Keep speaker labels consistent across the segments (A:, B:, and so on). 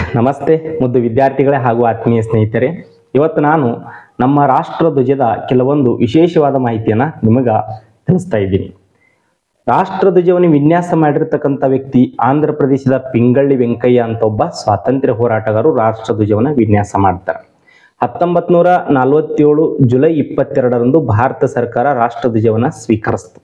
A: ನಮಸ್ತೆ ಮುದ್ದು ವಿದ್ಯಾರ್ಥಿಗಳೇ ಹಾಗೂ ಆತ್ಮೀಯ ಸ್ನೇಹಿತರೆ ಇವತ್ತು ನಾನು ನಮ್ಮ ರಾಷ್ಟ್ರ ಧ್ವಜದ ಕೆಲವೊಂದು ವಿಶೇಷವಾದ ಮಾಹಿತಿಯನ್ನು ನಿಮಗೆ ತಿಳಿಸ್ತಾ ಇದ್ದೀನಿ ರಾಷ್ಟ್ರ ಧ್ವಜವನ್ನು ವಿನ್ಯಾಸ ಮಾಡಿರ್ತಕ್ಕಂಥ ವ್ಯಕ್ತಿ ಆಂಧ್ರ ಪ್ರದೇಶದ ಪಿಂಗಳ್ಳಿ ವೆಂಕಯ್ಯ ಅಂತ ಒಬ್ಬ ಸ್ವಾತಂತ್ರ್ಯ ಹೋರಾಟಗಾರರು ರಾಷ್ಟ್ರ ಧ್ವಜವನ್ನು ವಿನ್ಯಾಸ ಮಾಡ್ತಾರೆ ಹತ್ತೊಂಬತ್ ನೂರ ನಲವತ್ತೇಳು ಜುಲೈ ಇಪ್ಪತ್ತೆರಡರಂದು ಭಾರತ ಸರ್ಕಾರ ರಾಷ್ಟ್ರ ಧ್ವಜವನ್ನು ಸ್ವೀಕರಿಸಿತು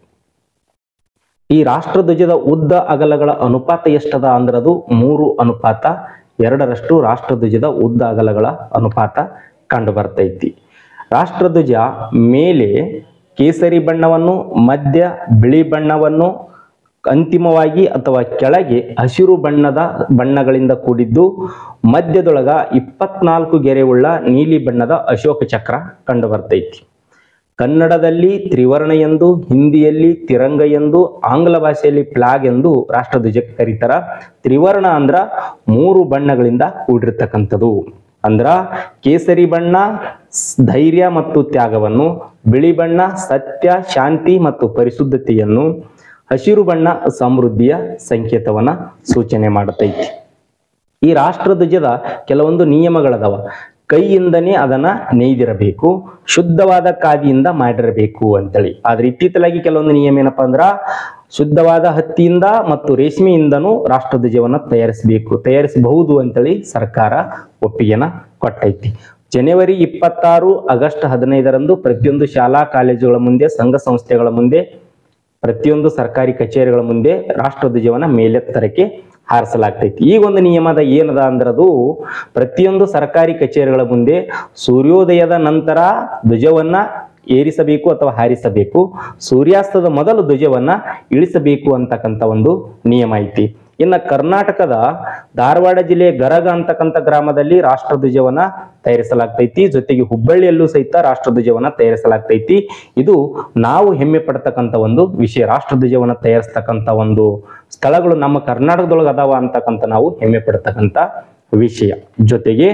A: ಈ ರಾಷ್ಟ್ರಧ್ವಜದ ಉದ್ದ ಅಗಲಗಳ ಅನುಪಾತ ಎಷ್ಟದ ಅಂದ್ರದು ಮೂರು ಅನುಪಾತ ಎರಡರಷ್ಟು ರಾಷ್ಟ್ರಧ್ವಜದ ಉದ್ದ ಅಗಲಗಳ ಅನುಪಾತ ಕಂಡು ಬರ್ತೈತಿ ರಾಷ್ಟ್ರಧ್ವಜ ಮೇಲೆ ಕೇಸರಿ ಬಣ್ಣವನ್ನು ಮಧ್ಯ ಬಿಳಿ ಬಣ್ಣವನ್ನು ಅಂತಿಮವಾಗಿ ಅಥವಾ ಕೆಳಗೆ ಹಸಿರು ಬಣ್ಣದ ಬಣ್ಣಗಳಿಂದ ಕೂಡಿದ್ದು ಮಧ್ಯದೊಳಗ ಇಪ್ಪತ್ನಾಲ್ಕು ಗೆರೆಯುಳ್ಳ ನೀಲಿ ಬಣ್ಣದ ಅಶೋಕ ಚಕ್ರ ಕಂಡು ಬರ್ತೈತಿ ಕನ್ನಡದಲ್ಲಿ ತ್ರಿವರ್ಣ ಎಂದು ಹಿಂದಿಯಲ್ಲಿ ತಿರಂಗ ಎಂದು ಆಂಗ್ಲ ಭಾಷೆಯಲ್ಲಿ ಫ್ಲಾಗ್ ಎಂದು ರಾಷ್ಟ್ರಧ್ವಜಕ್ಕೆ ಕರೀತಾರ ತ್ರಿವರ್ಣ ಅಂದ್ರ ಮೂರು ಬಣ್ಣಗಳಿಂದ ಕೂಡಿರ್ತಕ್ಕಂಥದ್ದು ಅಂದ್ರ ಕೇಸರಿ ಬಣ್ಣ ಸ್- ಧೈರ್ಯ ಮತ್ತು ತ್ಯಾಗವನ್ನು ಬಿಳಿ ಬಣ್ಣ ಸತ್ಯ ಶಾಂತಿ ಮತ್ತು ಪರಿಶುದ್ಧತೆಯನ್ನು ಹಸಿರು ಬಣ್ಣ ಸಮೃದ್ಧಿಯ ಸಂಕೇತವನ್ನ ಸೂಚನೆ ಮಾಡುತ್ತೈತಿ ಈ ರಾಷ್ಟ್ರಧ್ವಜದ ಕೆಲವೊಂದು ನಿಯಮಗಳದಾವ ಕೈಯಿಂದನೇ ಅದನ್ನ ನೇಯ್ದಿರಬೇಕು ಶುದ್ಧವಾದ ಕಾದಿಯಿಂದ ಮಾಡಿರಬೇಕು ಅಂತೇಳಿ ಆದ್ರೆ ಇತ್ತೀಚಲಾಗಿ ಕೆಲವೊಂದು ನಿಯಮ ಏನಪ್ಪಾ ಅಂದ್ರ ಶುದ್ಧವಾದ ಹತ್ತಿಯಿಂದ ಮತ್ತು ರೇಷ್ಮೆಯಿಂದನೂ ರಾಷ್ಟ್ರಧ್ವಜವನ್ನ ತಯಾರಿಸಬೇಕು ತಯಾರಿಸಬಹುದು ಅಂತೇಳಿ ಸರ್ಕಾರ ಒಪ್ಪಿಗೆನ ಕೊಟ್ಟೈತಿ ಜನವರಿ ಇಪ್ಪತ್ತಾರು ಆಗಸ್ಟ್ ಹದಿನೈದರಂದು ಪ್ರತಿಯೊಂದು ಶಾಲಾ ಕಾಲೇಜುಗಳ ಮುಂದೆ ಸಂಘ ಸಂಸ್ಥೆಗಳ ಮುಂದೆ ಪ್ರತಿಯೊಂದು ಸರ್ಕಾರಿ ಕಚೇರಿಗಳ ಮುಂದೆ ರಾಷ್ಟ್ರಧ್ವಜವನ್ನ ಮೇಲೆತ್ತರಕ್ಕೆ ಹಾರಿಸಲಾಗ್ತೈತಿ ಈಗ ಒಂದು ನಿಯಮದ ಏನದ ಅಂದ್ರದು ಪ್ರತಿಯೊಂದು ಸರ್ಕಾರಿ ಕಚೇರಿಗಳ ಮುಂದೆ ಸೂರ್ಯೋದಯದ ನಂತರ ಧ್ವಜವನ್ನ ಏರಿಸಬೇಕು ಅಥವಾ ಹಾರಿಸಬೇಕು ಸೂರ್ಯಾಸ್ತದ ಮೊದಲು ಧ್ವಜವನ್ನ ಇಳಿಸಬೇಕು ಅಂತಕ್ಕಂಥ ಒಂದು ನಿಯಮ ಐತಿ ಇನ್ನು ಕರ್ನಾಟಕದ ಧಾರವಾಡ ಜಿಲ್ಲೆಯ ಗರಗ ಅಂತಕ್ಕಂಥ ಗ್ರಾಮದಲ್ಲಿ ರಾಷ್ಟ್ರಧ್ವಜವನ್ನ ತಯಾರಿಸಲಾಗ್ತೈತಿ ಜೊತೆಗೆ ಹುಬ್ಬಳ್ಳಿಯಲ್ಲೂ ಸಹಿತ ರಾಷ್ಟ್ರಧ್ವಜವನ್ನ ತಯಾರಿಸಲಾಗ್ತೈತಿ ಇದು ನಾವು ಹೆಮ್ಮೆ ಪಡ್ತಕ್ಕಂಥ ಒಂದು ವಿಷಯ ರಾಷ್ಟ್ರಧ್ವಜವನ್ನ ತಯಾರಿಸ್ತಕ್ಕಂಥ ಒಂದು ಸ್ಥಳಗಳು ನಮ್ಮ ಕರ್ನಾಟಕದೊಳಗೆ ಅದಾವ ಅಂತಕ್ಕಂಥ ನಾವು ಹೆಮ್ಮೆ ಪಡ್ತಕ್ಕಂಥ ವಿಷಯ ಜೊತೆಗೆ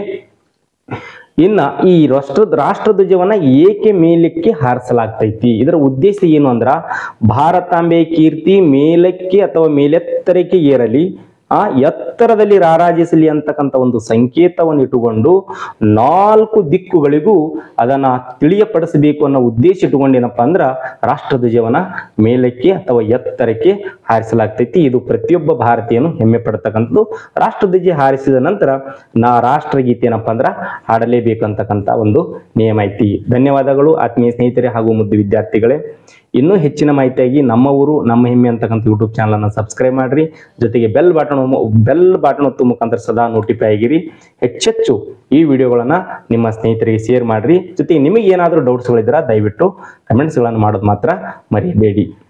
A: ಇನ್ನ ಈ ರಾಷ್ಟ್ರ ರಾಷ್ಟ್ರಧ್ವಜವನ್ನ ಏಕೆ ಮೇಲಕ್ಕೆ ಹಾರಿಸಲಾಗ್ತೈತಿ ಇದರ ಉದ್ದೇಶ ಏನು ಅಂದ್ರ ಭಾರತಾಂಬೆ ಕೀರ್ತಿ ಮೇಲಕ್ಕೆ ಅಥವಾ ಮೇಲೆತ್ತರಕ್ಕೆ ಏರಲಿ ಆ ಎತ್ತರದಲ್ಲಿ ರಾರಾಜಿಸಲಿ ಅಂತಕ್ಕಂಥ ಒಂದು ಸಂಕೇತವನ್ನು ಇಟ್ಟುಕೊಂಡು ನಾಲ್ಕು ದಿಕ್ಕುಗಳಿಗೂ ಅದನ್ನ ತಿಳಿಯಪಡಿಸಬೇಕು ಅನ್ನೋ ಉದ್ದೇಶ ಇಟ್ಟುಕೊಂಡು ಏನಪ್ಪಾ ಅಂದ್ರ ರಾಷ್ಟ್ರಧ್ವಜವನ್ನ ಮೇಲಕ್ಕೆ ಅಥವಾ ಎತ್ತರಕ್ಕೆ ಹಾರಿಸಲಾಗ್ತೈತಿ ಇದು ಪ್ರತಿಯೊಬ್ಬ ಭಾರತೀಯನು ಹೆಮ್ಮೆ ಪಡ್ತಕ್ಕಂಥದ್ದು ರಾಷ್ಟ್ರಧ್ವಜ ಹಾರಿಸಿದ ನಂತರ ನಾ ರಾಷ್ಟ್ರಗೀತೆ ಏನಪ್ಪಾ ಅಂದ್ರ ಹಾಡಲೇಬೇಕಂತಕ್ಕಂಥ ಒಂದು ನಿಯಮ ಐತಿ ಧನ್ಯವಾದಗಳು ಆತ್ಮೀಯ ಸ್ನೇಹಿತರೆ ಹಾಗೂ ಮುದ್ದು ವಿದ್ಯಾರ್ಥಿಗಳೇ ಇನ್ನೂ ಹೆಚ್ಚಿನ ಮಾಹಿತಿಯಾಗಿ ನಮ್ಮ ಊರು ನಮ್ಮ ಹೆಮ್ಮೆ ಅಂತಕ್ಕಂಥ ಯೂಟ್ಯೂಬ್ ಚಾನಲ್ ಅನ್ನು ಸಬ್ಸ್ಕ್ರೈಬ್ ಮಾಡ್ರಿ ಜೊತೆಗೆ ಬೆಲ್ ಬಟನ್ ಬೆಲ್ ಬಟನ್ ಒತ್ತು ಮುಖಾಂತರ ಸದಾ ನೋಟಿಫೈ ಆಗಿರಿ ಹೆಚ್ಚೆಚ್ಚು ಈ ವಿಡಿಯೋಗಳನ್ನ ನಿಮ್ಮ ಸ್ನೇಹಿತರಿಗೆ ಶೇರ್ ಮಾಡ್ರಿ ಜೊತೆಗೆ ನಿಮಗೆ ಏನಾದರೂ ಡೌಟ್ಸ್ಗಳಿದ್ರೆ ದಯವಿಟ್ಟು ಕಮೆಂಟ್ಸ್ಗಳನ್ನು ಮಾಡೋದು ಮಾತ್ರ ಮರಿಬೇಡಿ